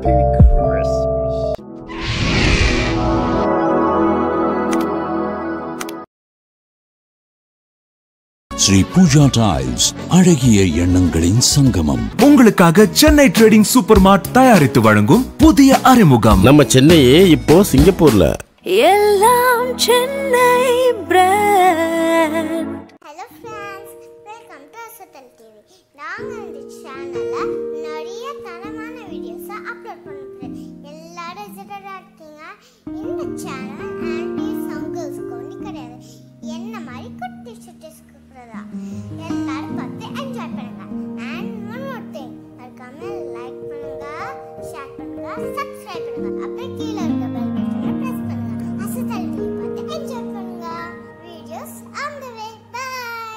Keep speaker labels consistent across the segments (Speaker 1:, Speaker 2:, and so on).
Speaker 1: Happy Christmas.
Speaker 2: Sri Pooja tiles அழகிய எண்ணங்களின் சங்கமம்
Speaker 3: உங்களுக்காக சென்னை ட்ரேடிங் சூப்பர் மார்ட் தயாரித்து வழங்கும் புதிய அறிமுகம்
Speaker 4: நம்ம சென்னையே இப்போ சிங்கப்பூர்ல
Speaker 5: எல்லாம் Chennai brand
Speaker 6: hello friends welcome to Asathal TV நாங்கள் இந்த சேனலில் நிறைய தரமான வீடியோஸை அப்லோட் பண்ணுறோம் எல்லாரும் எக்ஸைட்டடாக இருக்கீங்க இந்த சேனல் ஆன்டிஸ் அங்கிள்ஸ்க்கு ஒன்று கிடையாது என்ன மாதிரி குட்டி சுட்டிஸ்க்கு இருக்கிறதா எல்லாரும் பார்த்து என்ஜாய் பண்ணுங்க அண்ட் ஒன் மோர் திங் மறக்காம லைக் பண்ணுங்க ஷேர் பண்ணுங்க சப்ஸ்கிரைப் பண்ணுங்க அப்புறம் கீழே இருக்க பெல் பட்டனை ப்ரெஸ் பண்ணுங்க அசத்தல் டிவி பார்த்து என்ஜாய் பண்ணுங்க videos on the way bye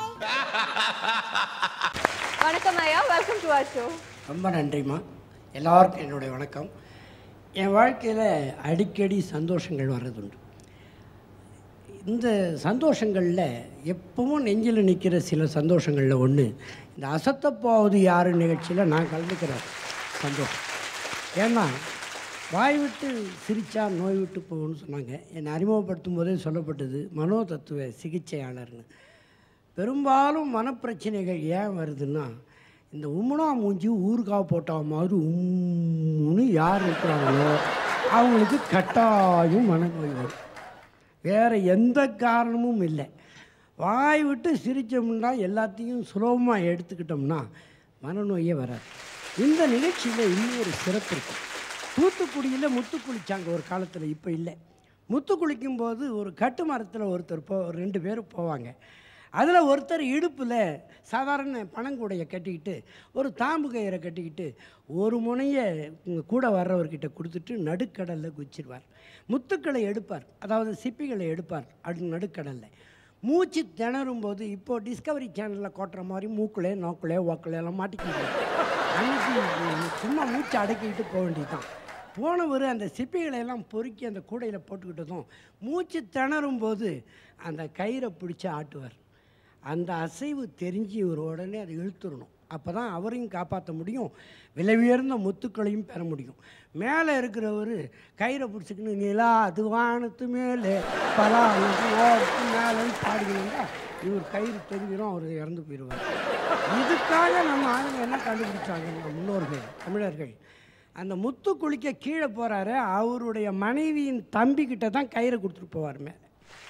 Speaker 5: வணக்கம் ஐயா வெல்கம் டு அவர் ஷோ
Speaker 7: ரொம்ப நன்றிம்மா எல்லாருக்கும் என்னுடைய வணக்கம் என் வாழ்க்கையில் அடிக்கடி சந்தோஷங்கள் வர்றதுண்டு இந்த சந்தோஷங்களில் எப்பவும் நெஞ்சில் நிற்கிற சில சந்தோஷங்களில் ஒன்று இந்த அசத்தப்போவது யார் நிகழ்ச்சியில் நான் கலந்துக்கிற சந்தோஷம் ஏன்னா வாய் விட்டு சிரிச்சா நோய் விட்டு போகும்னு சொன்னாங்க என்னை அறிமுகப்படுத்தும் போதே சொல்லப்பட்டது மனோ தத்துவ சிகிச்சையாளர்னு பெரும்பாலும் மனப்பிரச்சனைகள் ஏன் வருதுன்னா இந்த உம்முனா மூஞ்சி ஊறுகாய் போட்டா மாதிரி உம்முன்னு யார் இருக்கிறாங்களோ அவங்களுக்கு கட்டாயம் மனநோய் வரும் வேறு எந்த காரணமும் இல்லை வாய் விட்டு சிரித்தோம்னா எல்லாத்தையும் சுலபமாக எடுத்துக்கிட்டோம்னா மனநோயே வராது இந்த நிகழ்ச்சியில் இன்னொரு சிறப்பு இருக்குது தூத்துக்குடியில் முத்து குளிச்சாங்க ஒரு காலத்தில் இப்போ இல்லை முத்து குளிக்கும்போது ஒரு கட்டு மரத்தில் ஒருத்தர் போ ரெண்டு பேரும் போவாங்க அதில் ஒருத்தர் இடுப்பில் சாதாரண பனங்கூடையை கட்டிக்கிட்டு ஒரு தாம்பு கயிறை கட்டிக்கிட்டு ஒரு முனையை உங்க கூட வர்றவர்கிட்ட கொடுத்துட்டு நடுக்கடலில் குச்சிடுவார் முத்துக்களை எடுப்பார் அதாவது சிப்பிகளை எடுப்பார் அடு நடுக்கடலில் மூச்சு திணறும் போது இப்போது டிஸ்கவரி சேனலில் கொட்டுற மாதிரி மூக்குலே நோக்குலே ஓக்குலே எல்லாம் மாட்டிக்கிட்டு அன்னைக்கு சும்மா மூச்சு அடக்கிட்டு போக வேண்டியதுதான் போனவர் அந்த சிப்பிகளை எல்லாம் பொறுக்கி அந்த கூடையில் போட்டுக்கிட்டதும் மூச்சு திணறும் போது அந்த கயிறை பிடிச்சி ஆட்டுவார் அந்த அசைவு தெரிஞ்சு இவர் உடனே அதை இழுத்துடணும் அப்போ தான் அவரையும் காப்பாற்ற முடியும் விலை உயர்ந்த முத்துக்களையும் பெற முடியும் மேலே இருக்கிறவர் கயிறை பிடிச்சிக்கின்னு நிலா அது வானத்து மேலே பலா ஓட்டு மேலேன்னு பாடிக்கணுங்க இவர் கயிறு தெரிஞ்சிடும் அவர் இறந்து போயிடுவார் இதுக்காக நம்ம ஆளுங்க என்ன கண்டுபிடிச்சாங்க நம்ம முன்னோர்கள் தமிழர்கள் அந்த முத்து குளிக்க கீழே போகிறாரு அவருடைய மனைவியின் தம்பிக்கிட்ட தான் கயிறை கொடுத்துட்டு போவார் மேலே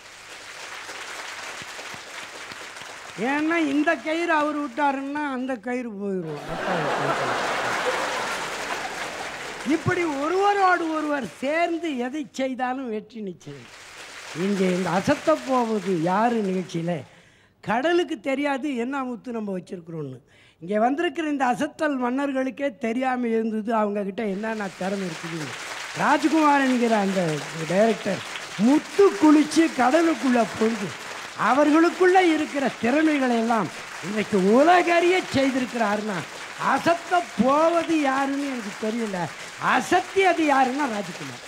Speaker 7: ஏன்னா இந்த கயிறு அவர் விட்டாருன்னா அந்த கயிறு போயிடும் இப்படி ஒருவரோடு ஒருவர் சேர்ந்து எதை செய்தாலும் வெற்றி நிச்சயம் இங்கே இந்த அசத்த போவது யார் நிகழ்ச்சியில் கடலுக்கு தெரியாது என்ன முத்து நம்ம வச்சுருக்குறோன்னு இங்கே வந்திருக்கிற இந்த அசத்தல் மன்னர்களுக்கே தெரியாமல் இருந்தது அவங்கக்கிட்ட என்னென்ன திறமை இருக்குது ராஜ்குமார் என்கிற அந்த டைரக்டர் முத்து குளித்து கடலுக்குள்ளே பொழுது அவர்களுக்குள்ள இருக்கிற திறமைகளை எல்லாம் இன்றைக்கு உலகறிய செய்திருக்கிறாருன்னா அசத்த போவது யாருன்னு எனக்கு தெரியல அசத்தியது யாருன்னா ராஜ்குமார்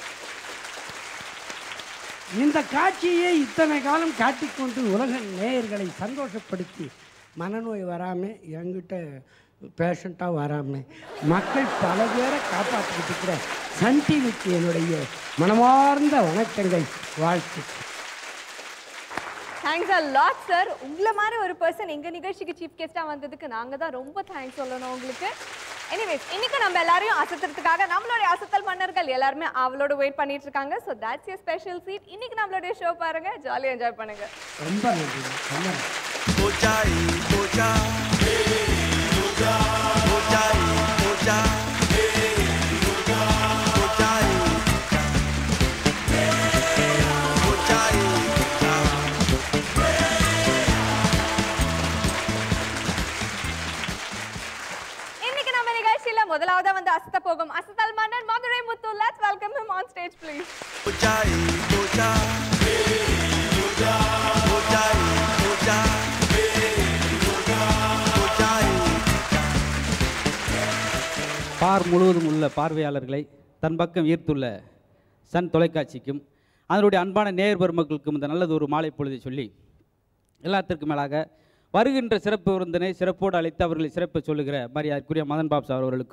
Speaker 7: இந்த காட்சியை இத்தனை காலம் காட்டிக்கொண்டு உலக நேயர்களை சந்தோஷப்படுத்தி மனநோய் வராமல் என்கிட்ட பேஷண்ட்டாக வராமல் மக்கள் பல பேரை காப்பாற்றிக்கிட்டு இருக்கிற சன் டிவிக்கு என்னுடைய மனமார்ந்த வணக்கங்கள் வாழ்த்து
Speaker 5: தேங்க்ஸ் அ லாட் சார் உங்களை மாதிரி ஒரு பர்சன் எங்க நிகழ்ச்சிக்கு சீஃப் கெஸ்டா வந்ததுக்கு நாங்க தான் ரொம்ப தேங்க்ஸ் சொல்லணும் உங்களுக்கு எனிவேஸ் இன்னைக்கு நம்ம எல்லாரையும் அசத்துறதுக்காக நம்மளுடைய அசத்தல் மன்னர்கள் எல்லாருமே அவளோட வெயிட் பண்ணிட்டு இருக்காங்க so that's a special seat இன்னைக்கு நம்மளுடைய ஷோ பாருங்க ஜாலியாக என்ஜாய் பண்ணுங்க
Speaker 7: ரொம்ப நன்றி ரொம்ப நன்றி
Speaker 5: இன்னைக்கு நம்ம நிகழ்ச்சியில முதலாவதா வந்து அசத்த போகும் அசத்தல் மன்னர் Madurai Muthu let's welcome him on stage please
Speaker 8: பார் முழுவதும் உள்ள பார்வையாளர்களை தன் பக்கம் ஈர்த்துள்ள சன் தொலைக்காட்சிக்கும் அதனுடைய அன்பான நேயர் பெருமக்களுக்கும் இந்த நல்லது ஒரு மாலை பொழுதை சொல்லி எல்லாத்திற்கும் மேலாக வருகின்ற சிறப்பு விருந்தினை சிறப்போடு அழைத்து அவர்களை சிறப்பு சொல்லுகிற மரியாதைக்குரிய மதன் பாப் சார் அவர்களுக்கும்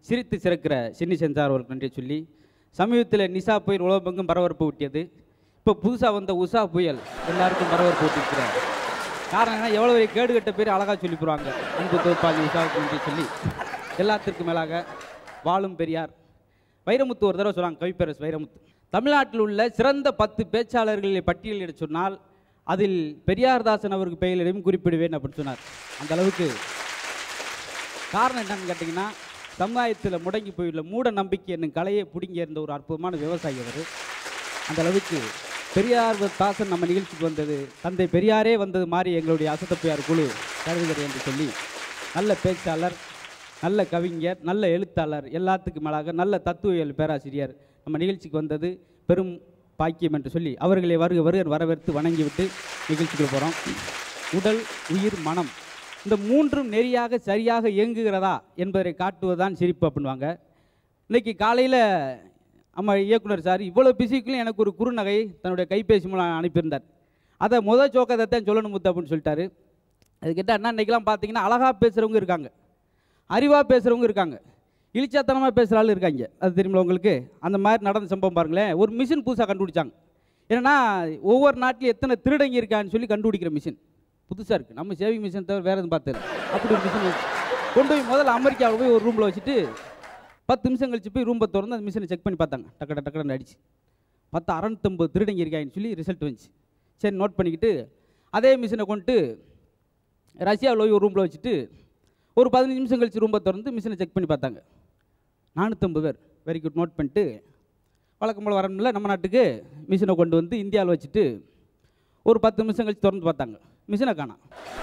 Speaker 8: சிரித்து சிறக்கிற சின்னி சென்சார் அவருக்கு நன்றி சொல்லி சமீபத்தில் நிசா புயல் உலகமெங்கும் பரபரப்பு ஊட்டியது இப்போ புதுசாக வந்த உஷா புயல் எல்லாருக்கும் பரபரப்பு ஊட்டியிருக்கிறார் காரணம் என்ன எவ்வளோ பெரிய கேடு கட்ட பேர் அழகாக சொல்லி போடுவாங்க அன்பு தோப்பாளி உஷாவுக்கு நன்றி சொல்லி எல்லாத்திற்கும் மேலாக வாழும் பெரியார் வைரமுத்து ஒரு தடவை சொன்னாங்க கவிப்பேரஸ் வைரமுத்து தமிழ்நாட்டில் உள்ள சிறந்த பத்து பேச்சாளர்களை பட்டியலிட சொன்னால் அதில் பெரியார்தாசன் அவருக்கு பெயரிடையும் குறிப்பிடுவேன் அப்படின்னு சொன்னார் அந்த அளவுக்கு காரணம் என்னன்னு கேட்டிங்கன்னா சமுதாயத்தில் முடங்கி போயுள்ள மூட நம்பிக்கை என்னும் கலையை பிடுங்கி இருந்த ஒரு அற்புதமான விவசாயி அவர் அந்த அளவுக்கு பெரியார் தாசன் நம்ம நிகழ்ச்சிக்கு வந்தது தந்தை பெரியாரே வந்தது மாதிரி எங்களுடைய அசத்தப்பையார் குழு கருதுகிறது என்று சொல்லி நல்ல பேச்சாளர் நல்ல கவிஞர் நல்ல எழுத்தாளர் எல்லாத்துக்கும் மேலாக நல்ல தத்துவியல் பேராசிரியர் நம்ம நிகழ்ச்சிக்கு வந்தது பெரும் பாக்கியம் என்று சொல்லி அவர்களை வருக வருக வரவேற்று வணங்கிவிட்டு நிகழ்ச்சிக்கு போகிறோம் உடல் உயிர் மனம் இந்த மூன்றும் நெறியாக சரியாக இயங்குகிறதா என்பதை காட்டுவதுதான் சிரிப்பு அப்படின்வாங்க இன்னைக்கு காலையில் நம்ம இயக்குனர் சார் இவ்வளோ பிஸிக்குள்ளும் எனக்கு ஒரு குறுநகை தன்னுடைய கைபேசி மூலம் அனுப்பியிருந்தார் அதை முத சோக்கத்தை தான் சொல்லணும் முத்து அப்படின்னு சொல்லிட்டாரு அது கேட்டால் என்ன இன்றைக்கெல்லாம் பார்த்தீங்கன்னா அழகாக பேசுகிறவங்க இருக்காங்க அறிவாக பேசுகிறவங்க இருக்காங்க இழிச்சாத்தனமாக பேசுகிற ஆள் இருக்காங்க அது தெரியுமா உங்களுக்கு அந்த மாதிரி நடந்த சம்பவம் பாருங்களேன் ஒரு மிஷின் புதுசாக கண்டுபிடிச்சாங்க ஏன்னா ஒவ்வொரு நாட்டிலும் எத்தனை திருடங்க இருக்கான்னு சொல்லி கண்டுபிடிக்கிற மிஷின் புதுசாக இருக்குது நம்ம சேவிங் மிஷின் தவிர வேறு எதுவும் பார்த்தது அப்படி ஒரு மிஷின் வச்சு கொண்டு போய் முதல்ல அமெரிக்காவில் போய் ஒரு ரூமில் வச்சுட்டு பத்து நிமிஷம் கழிச்சு போய் ரூம்பை திறந்து அந்த மிஷினை செக் பண்ணி பார்த்தாங்க டக்கட டக்கடன்னு அடிச்சு பத்து அறநூத்தம்பது திருடங்க இருக்காங்கன்னு சொல்லி ரிசல்ட் வந்துச்சு சரி நோட் பண்ணிக்கிட்டு அதே மிஷினை கொண்டு ரஷ்யாவில் போய் ஒரு ரூமில் வச்சுட்டு ஒரு பதினஞ்சு நிமிஷம் கழிச்சு ரூம்பை திறந்து மிஷினை செக் பண்ணி பார்த்தாங்க நானூற்றம்பது பேர் வெரி குட் நோட் பண்ணிட்டு வழக்கம் போல் வரணும்ல நம்ம நாட்டுக்கு மிஷினை கொண்டு வந்து இந்தியாவில் வச்சுட்டு ஒரு பத்து நிமிஷம் கழிச்சு திறந்து பார்த்தாங்க மிஷினை காணோம்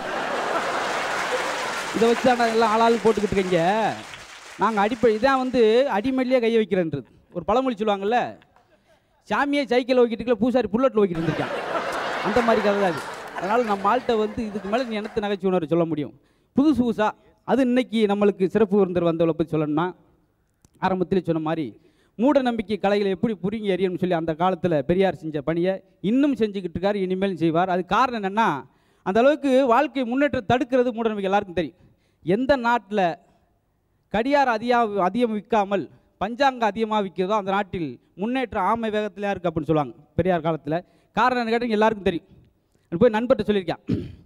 Speaker 8: இதை வச்சு தான் எல்லாம் ஆளாள் போட்டுக்கிட்டு இருக்கீங்க நாங்கள் அடிப்படை இதான் வந்து அடிமடிலே கையை வைக்கிறேன்றது ஒரு பழமொழி சொல்லுவாங்கல்ல சாமியே சைக்கிள் வைக்கிறதுக்குள்ள பூசாரி புல்லட்டில் வைக்கிட்டு இருந்திருக்கான் அந்த மாதிரி கதை தான் அது அதனால் நம்ம ஆள்கிட்ட வந்து இதுக்கு மேலே நீ எனக்கு நகைச்சுவை உணர்வு சொல்ல முடியும் புதுசு புதுசாக அது இன்னைக்கு நம்மளுக்கு சிறப்பு விருந்தர் வந்தவளை பற்றி சொல்லணும்னா ஆரம்பத்தில் சொன்ன மாதிரி மூட நம்பிக்கை கலைகளை எப்படி புரிங்கி எறியணும்னு சொல்லி அந்த காலத்தில் பெரியார் செஞ்ச பணியை இன்னும் செஞ்சுக்கிட்டு இருக்காரு இனிமேலும் செய்வார் அது காரணம் என்னென்னா அந்த அளவுக்கு வாழ்க்கை முன்னேற்றம் தடுக்கிறது மூட நம்பிக்கை எல்லாருக்கும் தெரியும் எந்த நாட்டில் கடியார் அதிகம் அதிகம் விற்காமல் பஞ்சாங்கம் அதிகமாக விற்கிறதோ அந்த நாட்டில் முன்னேற்றம் ஆமை வேகத்தில் இருக்குது அப்படின்னு சொல்லுவாங்க பெரியார் காலத்தில் காரணம் என்ன கேட்டீங்க எல்லாருக்கும் தெரியும் நான் போய் நண்பர்கிட்ட சொல்லியிருக்கேன்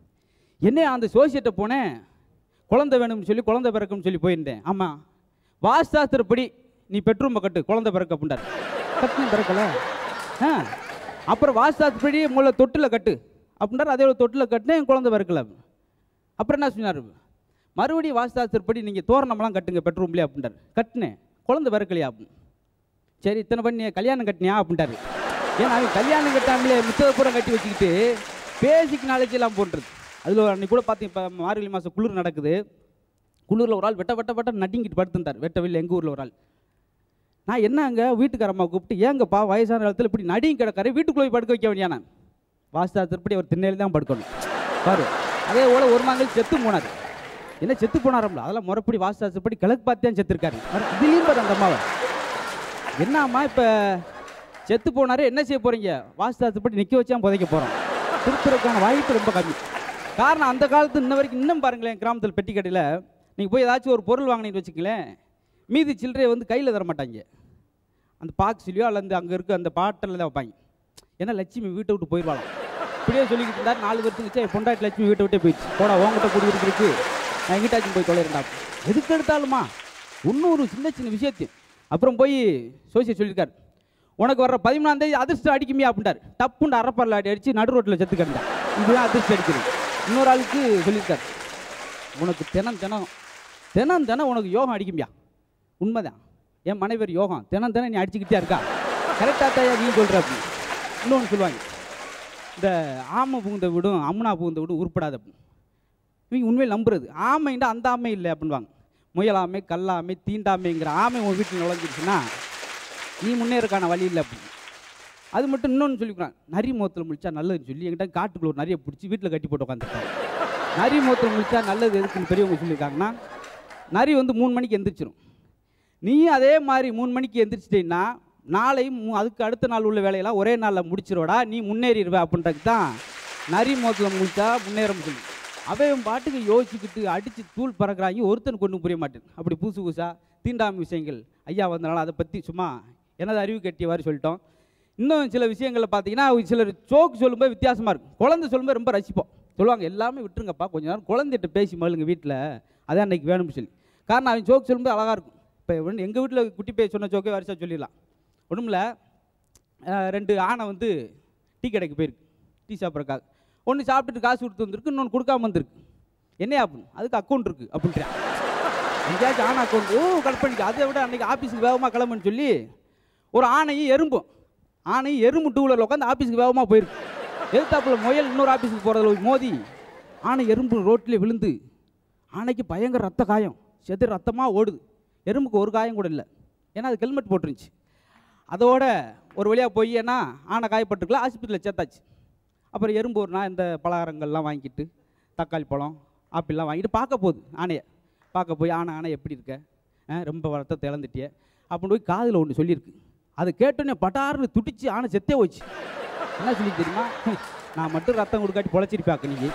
Speaker 8: என்ன அந்த சோசியத்தை போனேன் குழந்தை வேணும்னு சொல்லி குழந்தை பிறக்கும்னு சொல்லி போயிருந்தேன் ஆமாம் வாஸ்தாஸ்திரப்படி நீ பெட்ரூமை கட்டு குழந்தை பிறக்க அப்படின்றார் கட்டுனேன் பிறக்கல ஆ அப்புறம் வாஸ்தாஸ்திரப்படி முதல்ல தொட்டில் கட்டு அப்படின்றார் அதே ஒரு தொட்டில் கட்டினேன் குழந்தை பிறக்கல அப்புறம் என்ன சொன்னார் மறுபடியும் வாஸ்தாஸ்திரப்படி நீங்கள் தோரணம்லாம் கட்டுங்க பெட்ரூம்லேயே அப்படின்றார் கட்டினேன் குழந்தை பிறக்கலையா அப்படின்னு சரி இத்தனை பண்ணி கல்யாணம் கட்டினியா அப்படின்ட்டாரு ஏன்னா அவன் கல்யாணம் கட்டாமலே முத்தத பூரா கட்டி வச்சுக்கிட்டு பேசிக் நாலேஜ் எல்லாம் போன்றது அதில் ஒரு அன்னைக்கு கூட பார்த்தீங்க இப்போ மார்கழி மாதம் குளிர் நடக்குது குளிரில் ஒரு ஆள் வெட்ட வெட்ட வெட்ட நட்டிங்கிட்டு படுத்திருந்தார் வெட்டவில்லை எங்கள் ஊரில் ஒரு ஆள் நான் என்னங்க வீட்டுக்காரம்மா கூப்பிட்டு ஏங்கப்பா வயசான காலத்தில் இப்படி நடியும் கிடக்காரு வீட்டுக்குள்ளே போய் படுக்க வைக்க வேண்டியானே வாஸ்தாத்திரப்படி அவர் திண்ணையில் தான் படுக்கணும் பாரு அதே போல ஒரு நாங்கள் செத்து போனார் என்ன செத்து போனாரம்ல அதெல்லாம் முறைப்படி வாஸ்தாத்திரப்படி கிழக்கு பார்த்து தான் செத்துருக்காரு அதுலேயும் பாரு அந்த அம்மாவை என்னம்மா இப்போ செத்து போனாரு என்ன செய்ய போறீங்க வாஸ்தாத்திரப்படி நிற்க வச்சா புதைக்க போகிறோம் திருத்துறதுக்கான வாய்ப்பு ரொம்ப கம்மி காரணம் அந்த காலத்து இன்ன வரைக்கும் இன்னும் பாருங்களேன் கிராமத்தில் பெட்டி கடையில் நீங்கள் போய் ஏதாச்சும் ஒரு பொருள் வாங்கினீங்கன்னு வச்சுக்கங்களேன் மீதி சில்லறையை வந்து கையில் தர மாட்டாங்க அந்த பாக்ஸ்லையோ அல்லது அங்கே இருக்க அந்த பாட்டில் தான் வைப்பாங்க ஏன்னா லட்சுமி வீட்டை விட்டு போயிடுவாளாம் இப்படியே சொல்லிக்கிட்டு இருந்தார் நாலு வருஷம் கழிச்சு பொண்டாட்டி லட்சுமி வீட்டை விட்டே போயிடுச்சு போடா உங்ககிட்ட குடியிருக்கிறதுக்கு நான் எங்கிட்டாச்சும் போய் தொலைறேன்டா எதுக்கு எடுத்தாலுமா இன்னொரு சின்ன சின்ன விஷயத்தையும் அப்புறம் போய் சோசியல் சொல்லியிருக்காரு உனக்கு வர்ற பதிமூணாம் தேதி அதிர்ஷ்டம் அடிக்குமியா அப்படின்ட்டார் டப்புண்டு அரப்பரில் அடி அடிச்சு நடு ரோட்டில் செத்து கிடந்தார் இதுதான் அதிர்ஷ்டம் அடிக்கிறது இன்னொரு ஆளுக்கு சொல்லியிருக்காரு உனக்கு தினம் தினம் தினம் தினம் உனக்கு யோகம் அடிக்குமியா உண்மைதான் என் மனைவர் யோகம் தினம் தினம் நீ அடிச்சுக்கிட்டே இருக்கா கரெக்டாக தாயா நீ சொல்கிற அப்படி இன்னொன்று சொல்லுவாங்க இந்த ஆமை புகுந்த விடும் அம்னா புகுந்த விடும் உருப்படாது அப்படின்னு இவங்க உண்மையில் நம்புறது ஆமைண்டா அந்த ஆமை இல்லை அப்படின்வாங்க முயலாமை கல்லாமை தீண்டாமைங்கிற ஆமை உன் வீட்டில் நுழைஞ்சிருச்சுன்னா நீ முன்னேறக்கான வழி இல்லை அப்படின்னு அது மட்டும் இன்னொன்று சொல்லிக்கிறான் நரி முகத்தில் முழிச்சா நல்லதுன்னு சொல்லி என்கிட்ட காட்டுக்குள்ள ஒரு நிறைய பிடிச்சி வீட்டில் கட்டி போட்டு உட்காந்துருக்காங்க நரி முகத்தில் முழிச்சா நல்லது எதுக்குன்னு பெரியவங்க சொல்லியிருக்காங்கன்னா நரி வந்து மூணு மணிக்கு எந்திரிச்சிரும் நீ அதே மாதிரி மூணு மணிக்கு எந்திரிச்சிட்டீங்கன்னா நாளை மூ- அதுக்கு அடுத்த நாள் உள்ள வேலையெல்லாம் ஒரே நாளில் முடிச்சிருவடா நீ முன்னேறிடுவ அப்படின்றதுக்கு தான் நரி முகத்தில் முழிச்சா முன்னேற சொல்லி அவன் பாட்டுக்கு யோசிச்சுக்கிட்டு அடித்து தூள் பறக்கிறாங்க ஒருத்தன் கொண்டு புரிய மாட்டேன் அப்படி புதுசு புதுசாக தீண்டாமை விஷயங்கள் ஐயா வந்தனால அதை பற்றி சும்மா எனது அறிவு கட்டியவாறு சொல்லிட்டோம் இன்னும் சில விஷயங்களில் பார்த்தீங்கன்னா சிலர் ஜோக் சொல்லும்போது வித்தியாசமாக இருக்கும் குழந்தை சொல்லும்போது ரொம்ப ரசிப்போம் சொல்லுவாங்க எல்லாமே விட்டுருங்கப்பா கொஞ்ச நேரம் குழந்தைகிட்ட பேசி மழுங்க வீட்டில் அதான் அன்னைக்கு வேணும்னு சொல்லி காரணம் அவன் ஜோக் சொல்லும்போது அழகாக இருக்கும் இப்போ எங்கள் வீட்டில் குட்டி பேர் சொன்ன ஜோக்கே வரிசா சொல்லிடலாம் ஒன்றுமில்ல ரெண்டு ஆணை வந்து டீ கடைக்கு போயிருக்கு டீ சாப்பிட்றக்காக ஒன்று சாப்பிட்டுட்டு காசு கொடுத்து வந்திருக்கு இன்னொன்று கொடுக்காம வந்திருக்கு என்னையா அப்படின்னு அதுக்கு அக்கௌண்ட் இருக்குது அப்படின்றான் எங்கேயாச்சும் ஆண் அக்கௌண்ட் ஓ கல்பனிக்கு அதை விட அன்றைக்கி ஆஃபீஸுக்கு வேகமாக கிளம்புன்னு சொல்லி ஒரு ஆணையும் எறும்பும் ஆணையும் எறும்பு டூ வீலரில் உட்காந்து ஆஃபீஸுக்கு வேகமாக போயிருக்கு எதிர்த்தாப்புல முயல் இன்னொரு ஆஃபீஸுக்கு போகிறதுல போய் மோதி ஆணை எறும்பு ரோட்லேயே விழுந்து ஆணைக்கு பயங்கர ரத்த காயம் செது ரத்தமாக ஓடுது எறும்புக்கு ஒரு காயம் கூட இல்லை ஏன்னா அது ஹெல்மெட் போட்டுருந்துச்சு அதோட ஒரு வழியாக போய் ஏன்னா ஆனை காயப்பட்டுருக்கலாம் ஆஸ்பத்திரியில் சேர்த்தாச்சு அப்புறம் எறும்பு ஒரு நாள் இந்த பலகாரங்கள்லாம் வாங்கிட்டு தக்காளி பழம் ஆப்பிள்லாம் வாங்கிட்டு பார்க்க போகுது ஆனையை பார்க்க போய் ஆனை ஆனை எப்படி இருக்க ஆ, ரொம்ப ரத்தத்தை இழந்துட்டிய அப்படின்னு போய் காதில் ஒன்று சொல்லியிருக்கு அதை கேட்டோன்னே பட்டாருன்னு துடிச்சு ஆனை செத்தே போச்சு என்ன சொல்லி தெரியுமா நான் மட்டும் ரத்தம் கொடுக்காட்டி பொழைச்சிருப்பாக்க நீங்க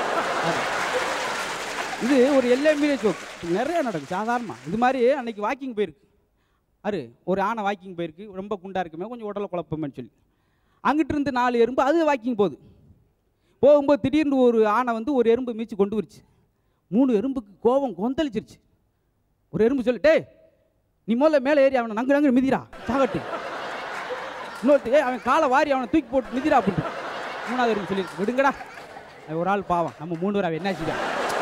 Speaker 8: இது ஒரு எல்லை மீறிய ஜோக் நிறைய நடக்கும் சாதாரணமாக இது மாதிரி அன்னைக்கு வாக்கிங் போயிருக்கு அரு ஒரு ஆனை வாக்கிங் போயிருக்கு ரொம்ப குண்டா இருக்குமே கொஞ்சம் உடலை குழப்பமேன்னு சொல்லி அங்கிட்டு இருந்து நாலு எறும்பு அது வாக்கிங் போகுது போகும்போது திடீர்னு ஒரு ஆனை வந்து ஒரு எறும்பு மீச்சு கொண்டு வருச்சு மூணு எறும்புக்கு கோபம் கொந்தளிச்சிருச்சு ஒரு எறும்பு சொல்லு டேய் நீ முதல்ல மேலே ஏறி அவனை நங்கு நங்கு மிதிரா சாகட்டு இன்னொருத்து "ஏய், அவன் காலை வாரி அவனை தூக்கி போட்டு மிதிரா அப்படின்ட்டு மூணாவது எறும்பு சொல்லி விடுங்கடா அவன் ஒரு ஆள் பாவம் நம்ம மூணு பேர் அவன் என்ன செய்யா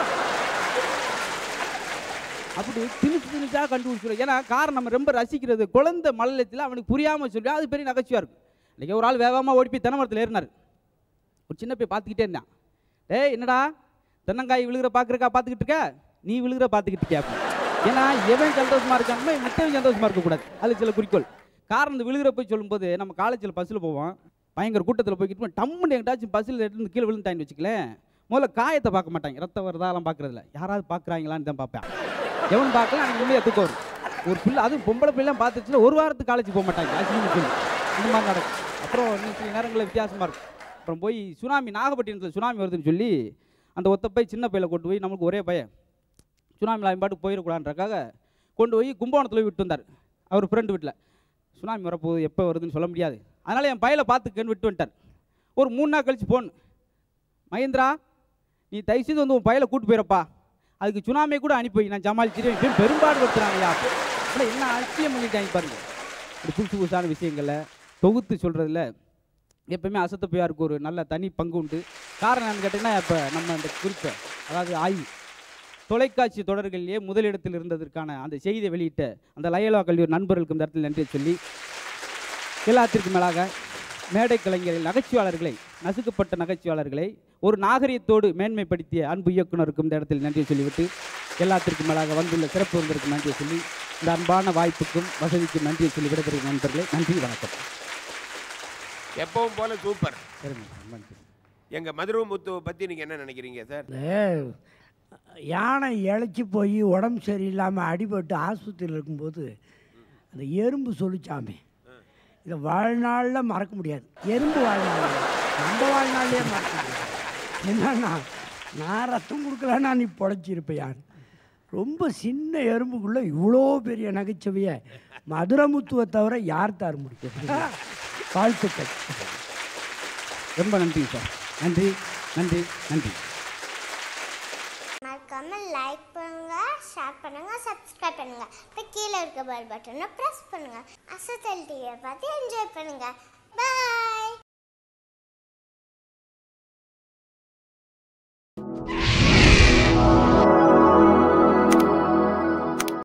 Speaker 8: அப்படி திணிச்சு திணிச்சா கண்டுபிடிச்சிடும் ஏன்னா காரணம் நம்ம ரொம்ப ரசிக்கிறது குழந்தை மலலத்தில் அவனுக்கு புரியாமல் சொல்லி அது பெரிய நகைச்சுவாக இருக்கும் இன்றைக்கி ஒரு ஆள் வேகமாக ஓடி போய் தென்னை மரத்தில் ஏறினார் ஒரு சின்ன போய் பார்த்துக்கிட்டே இருந்தான் டேய் என்னடா தென்னங்காய் விழுகிற பார்க்குறக்கா பார்த்துக்கிட்டு இருக்க நீ விழுகிற பார்த்துக்கிட்டு இருக்கியா அப்படி. ஏன்னா எவன் சந்தோஷமா இருக்கானோ மற்றவன் சந்தோஷமா இருக்கக்கூடாது அது சில குறிக்கோள் காரணம் இந்த விழுகிற போய் சொல்லும்போது நம்ம காலேஜில் பஸ்ஸில் போவோம் பயங்கர கூட்டத்தில் போய்கிட்டு டம்முன்னு எங்கிட்டாச்சும் பஸ்ஸில் எடுத்து கீழே விழுந்தாயின்னு வச்சுக்கலேன் முதல்ல காயத்தை பார்க்க மாட்டாங்க ரத்தம் வருதாலாம் பார்க்குறதில்ல யாராவது பார்க்குறாங்களான்னு தான் பார்ப்பேன் எவன் பார்க்கலாம் அன்றைக்கி உண்மையாக தூக்கம் வரும் ஒரு பிள்ளை அதுவும் பொம்பளை பிள்ளை பார்த்துச்சுன்னா ஒரு வாரத்துக்கு காலேஜ் போக மாட்டாங்க அசிங்கம் சொல்லி இந்த மாதிரி நடக்கும் அப்புறம் இன்னும் சில நேரங்களில் வித்தியாசமாக இருக்கும் அப்புறம் போய் சுனாமி நாகப்பட்டினத்தில் சுனாமி வருதுன்னு சொல்லி அந்த ஒத்த பை சின்ன பையில கொண்டு போய் நமக்கு ஒரே பையன் சுனாமியில் அவன் பாட்டு போயிடக்கூடாதுன்றக்காக கொண்டு போய் கும்பகோணத்தில் போய் விட்டு வந்தார் அவர் ஃப்ரெண்டு வீட்டில் சுனாமி வரப்போகுது எப்போ வருதுன்னு சொல்ல முடியாது அதனால் என் பையில பார்த்துக்கன்னு விட்டு வந்துட்டார் ஒரு மூணு நாள் கழிச்சு போன் மகேந்திரா நீ தயவுசெய்து வந்து உன் பையில கூட்டு போயிடப்பா அதுக்கு சுனாமியை கூட அனுப்பி வை, நான் ஜமாளிச்சிருவேன் இப்படி பெரும்பாடு படுத்துறாங்கய்யா ஆனால் என்ன அலட்சியம் பண்ணிட்டாங்க பாருங்க இப்படி புதுசு புதுசான விஷயங்களை தொகுத்து சொல்கிறதுல எப்பவுமே அசத்தப்பையாருக்கு ஒரு நல்ல தனி பங்கு உண்டு காரணம் என்னன்னு கேட்டிங்கன்னா இப்போ நம்ம அந்த குறிப்பை அதாவது ஆய்வு தொலைக்காட்சி தொடர்களிலேயே முதலிடத்தில் இருந்ததற்கான அந்த செய்தியை வெளியிட்ட அந்த லயலா கல்லூரி நண்பர்களுக்கும் இந்த இடத்தில் நன்றி சொல்லி எல்லாத்திற்கும் மேலாக மேடை கலைஞர்கள் நகைச்சுவாளர்களை நசுக்கப்பட்ட நகைச்சுவாளர்களை ஒரு நாகரிகத்தோடு மேன்மைப்படுத்திய அன்பு இயக்குனருக்கும் இந்த இடத்தில் நன்றி சொல்லிவிட்டு எல்லாத்திற்கும் மேலாக வந்துள்ள சிறப்பு விருந்திற்கு நன்றி சொல்லி இந்த அன்பான வாய்ப்புக்கும் வசதிக்கும் நன்றி சொல்லி விடைபெறும் நண்பர்களே நன்றி வணக்கம்
Speaker 1: எப்பவும் போல சூப்பர்
Speaker 8: சரிங்க ரொம்ப நன்றி
Speaker 1: எங்க மதுரை முத்துவை பத்தி நீங்க என்ன நினைக்கிறீங்க சார்
Speaker 7: இந்த யானை இழைச்சி போய் உடம்பு சரியில்லாமல் அடிபட்டு ஆஸ்பத்திரியில் இருக்கும்போது அந்த எறும்பு சொல்லிச்சாமே இதை வாழ்நாளில் மறக்க முடியாது எறும்பு வாழ்நாள் நம்ம வாழ்நாள்லேயே மறக்க முடியாது என்னன்னா நான் ரத்தம் கொடுக்கலன்னா நீ பொழைச்சிருப்பையான் ரொம்ப சின்ன எறும்புக்குள்ளே இவ்வளோ பெரிய நகைச்சுவையை மதுரமுத்துவை தவிர யார் தர முடியும் வாழ்த்துக்கள்
Speaker 8: ரொம்ப நன்றி சார் நன்றி நன்றி நன்றி
Speaker 6: மறக்காம லைக் பண்ணுங்க ஷேர் பண்ணுங்க சப்ஸ்கிரைப் பண்ணுங்க இப்போ கீழே இருக்க பெல் பட்டனை ப்ரெஸ் பண்ணுங்க அசத்தல் டிவியை பார்த்து என்ஜாய் பண்ணுங்க பாய்